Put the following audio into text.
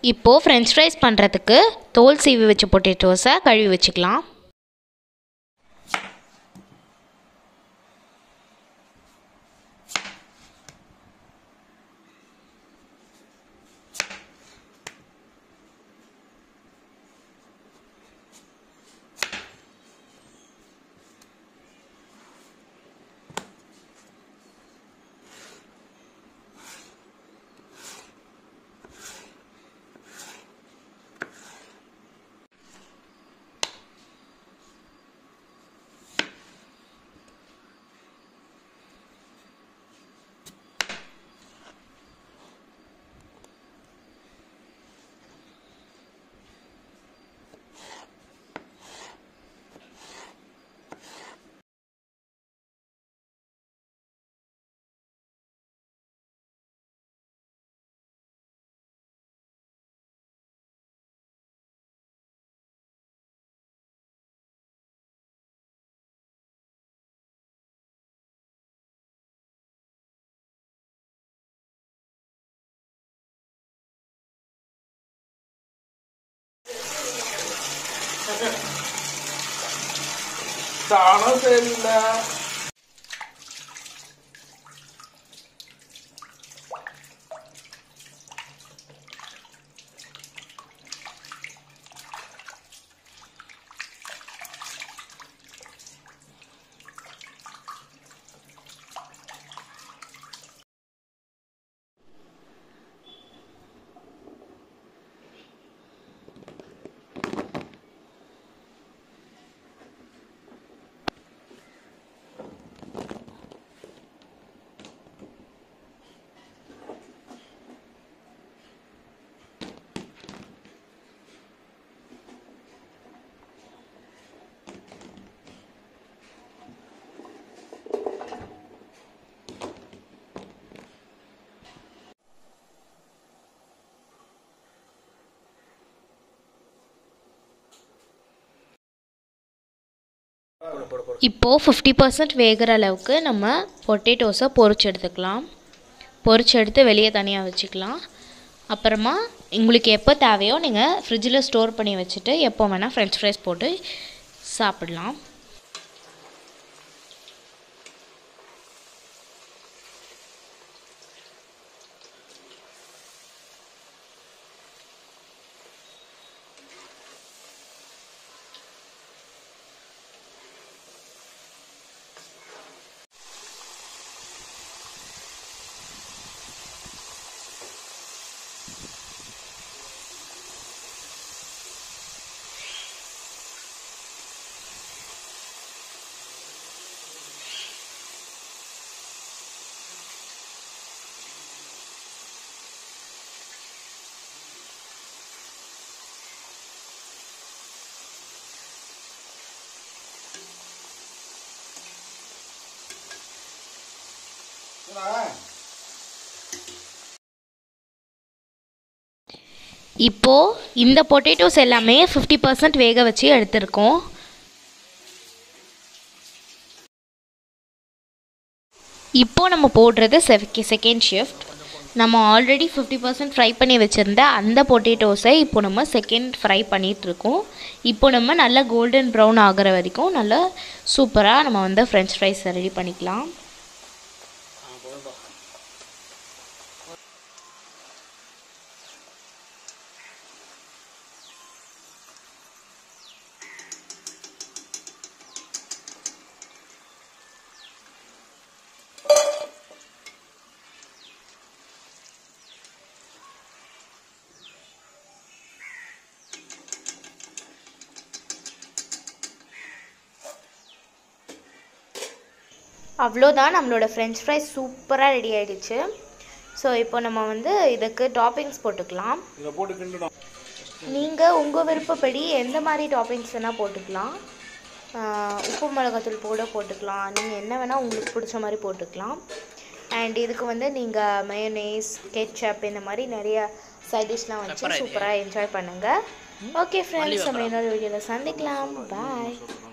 இப்போது French fries பண்ணுறதுக்கு தோல் சீவி வச்ச பொட்டேட்டோஸை கழுவி வச்சுக்கலாம் சாணம் சரியில்லை இப்போது ஃபிஃப்டி பர்சன்ட் வேகிற அளவுக்கு நம்ம பொட்டேட்டோஸை பொரிச்சு எடுத்துக்கலாம் பொரிச்சு எடுத்து வெளியே தனியாக வச்சுக்கலாம் அப்புறமா உங்களுக்கு எப்போ தேவையோ நீங்கள் ஃப்ரிட்ஜில் ஸ்டோர் பண்ணி வச்சுட்டு எப்போ வேணால் ஃப்ரெஞ்ச் ஃப்ரைஸ் போட்டு சாப்பிடலாம் இப்போது இந்த பொட்டேட்டோஸ் எல்லாமே ஃபிஃப்டி பர்சன்ட் வேக வச்சு எடுத்திருக்கோம் இப்போது நம்ம போடுறது செகண்ட் ஷிஃப்ட் நம்ம ஆல்ரெடி ஃபிஃப்டி பர்சன்ட் ஃப்ரை பண்ணி வச்சுருந்த அந்த பொட்டேட்டோஸை இப்போ நம்ம செகண்ட் ஃப்ரை பண்ணிகிட்ருக்கோம் இப்போ நம்ம நல்லா கோல்டன் ப்ரௌன் ஆகிற வரைக்கும் நல்லா சூப்பராக நம்ம வந்து ஃப்ரெஞ்ச் ஃப்ரைஸ் ரெடி பண்ணிக்கலாம் அவ்வளோதான் நம்மளோட ஃப்ரெஞ்ச் ஃப்ரைஸ் சூப்பராக ரெடி ஆயிடுச்சு ஸோ இப்போ நம்ம வந்து இதுக்கு டாப்பிங்ஸ் போட்டுக்கலாம் இதை போட்டு கிண்டணும் நீங்கள் உங்கள் விருப்பப்படி எந்த மாதிரி டாப்பிங்ஸ் வேணால் போட்டுக்கலாம் ஆஹ் உப்பு மிளகாத்தூள் கூட போட்டுக்கலாம் நீங்கள் என்ன வேணால் உங்களுக்கு பிடிச்ச மாதிரி போட்டுக்கலாம் அண்ட் இதுக்கு வந்து நீங்கள் மயோனேஸ் கெச்சப் இந்த மாதிரி நிறைய சைட் டிஷ்லாம் வச்சு சூப்பராக என்ஜாய் பண்ணுங்கள் ஓகே ஃப்ரெண்ட்ஸ் நம்ம இன்னொரு வீடியோவில் சந்திக்கலாம் பாய்